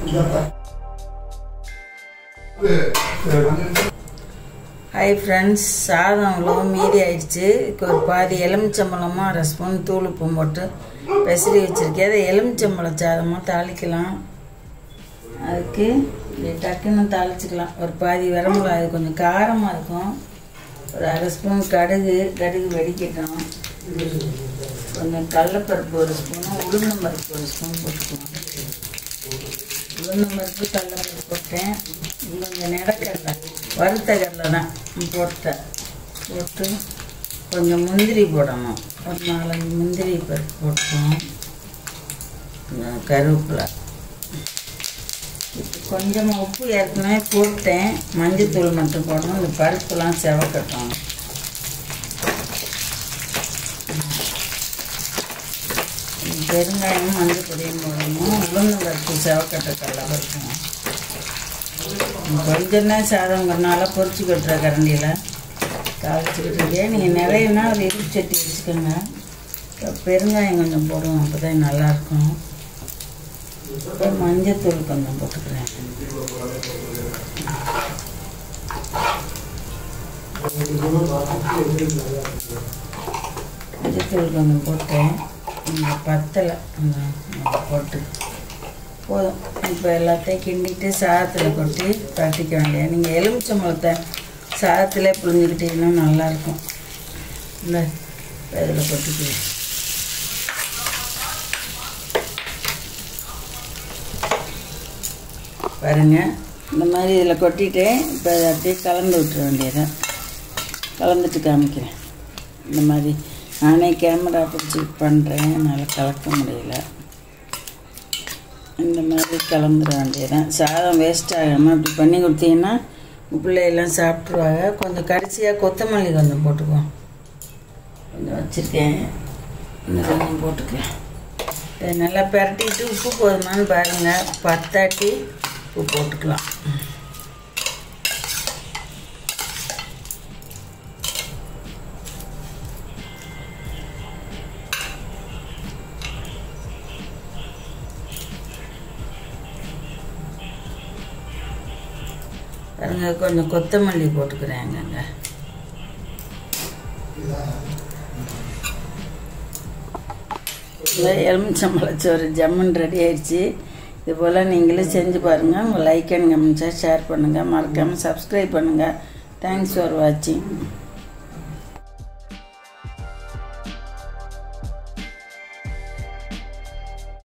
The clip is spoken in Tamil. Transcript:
ஹாய் ஃப்ரெண்ட்ஸ் சாதம் அவ்வளோ மீதி ஆயிடுச்சு இப்போ ஒரு பாதி எலுமிச்சம்பழமாக அரை ஸ்பூன் தூள் உப்பு போட்டு பெசரி வச்சுருக்கேன் அதை எலுமிச்சம்பழம் சாதமாக தாளிக்கலாம் அதுக்கு இப்படி டக்குன்னு தாளிச்சுக்கலாம் ஒரு பாதி வரமிளகா அது கொஞ்சம் காரமாக இருக்கும் ஒரு அரை ஸ்பூன் கடுகு கடுகு வெடிக்கட்டும் கொஞ்சம் கடலப்பருப்பு ஒரு ஸ்பூனும் உளுந்தம் பருப்பு ஒரு ஸ்பூன் போட்டுக்கலாம் உளுந்தம் பருப்பு கடலப்பருப்பு போட்டேன் கொஞ்சம் நிலக்கடலை வறுத்த கடலை தான் போட்டேன் போட்டு கொஞ்சம் முந்திரி போடணும் ஒரு நாலஞ்சு முந்திரி பருப்பு போட்டோம் கொஞ்சம் கருவேப்பிலை இப்போ கொஞ்சமாக உப்பு ஏற்கனவே போட்டேன் மஞ்சத்தூள் மட்டும் போடணும் இந்த பருப்புலாம் செவக்கட்டும் பெருங்காயமும் மஞ்சள் பொடியும் போடணும் உளுந்து பருப்பு செவக்கட்டை கடலை பருப்பும் கொஞ்சம் தான் சாதங்கிறனால பொரிச்சு கட்டுற கரண்டியில் தாளிச்சுக்கிட்டு இருக்கேன் நீங்கள் நிறையனா ஒரு இருப்பு சட்டி வச்சுக்கோங்க இப்போ பெருங்காயம் கொஞ்சம் போடுவோம் அப்போ தான் நல்லாயிருக்கும் இப்போ மஞ்சத்தூள் கொஞ்சம் போட்டுக்கிறேன் மஞ்சத்தூள் கொஞ்சம் போட்டேன் இந்த பத்தலை அந்த அதை போட்டு போதும் இப்போ எல்லாத்தையும் கிண்டிட்டு சாதத்தில் கொட்டி பரட்டிக்க வேண்டியது நீங்கள் எலுமிச்சம்பழத்தை சாதத்திலே புழிஞ்சுக்கிட்டீங்கன்னா நல்லாயிருக்கும் இல்லை இதில் கொட்டிக்குவேன் பாருங்க இந்த மாதிரி இதில் கொட்டிட்டு இப்போ அதை அப்படியே கலந்து விட்டுற வேண்டியதான் கலந்துட்டு காமிக்கிறேன் இந்த மாதிரி நானே கேமரா பிடிச்சி பண்ணுறேன் என்னால் கலக்க முடியல இந்த மாதிரி கலந்துட வேண்டியதான் சாதம் வேஸ்ட் ஆகாமல் அப்படி பண்ணி கொடுத்தீங்கன்னா உங்கள் பிள்ளையெல்லாம் சாப்பிட்ருவாங்க கொஞ்சம் கடைசியாக கொத்தமல்லி கொஞ்சம் போட்டுக்குவோம் கொஞ்சம் வச்சுருக்கேன் இன்னும் கொஞ்சம் போட்டுக்கலாம் இதை நல்லா பரட்டிட்டு உப்பு போதுமான்னு பாருங்கள் பத்தாட்டி உப்பு போட்டுக்கலாம் பாருங்க கொஞ்சம் கொத்தமல்லி போட்டுக்கிறேங்க எலுமிச்சம்பழச்சோறு ஜம்முன் ரெடி ஆயிடுச்சு இது போல் நீங்களும் செஞ்சு பாருங்கள் உங்கள் லைக் அண்ட் கமெண்ட்ஸாக ஷேர் பண்ணுங்கள் மறக்காமல் சப்ஸ்கிரைப் பண்ணுங்கள் தேங்க்ஸ் ஃபார் வாட்சிங்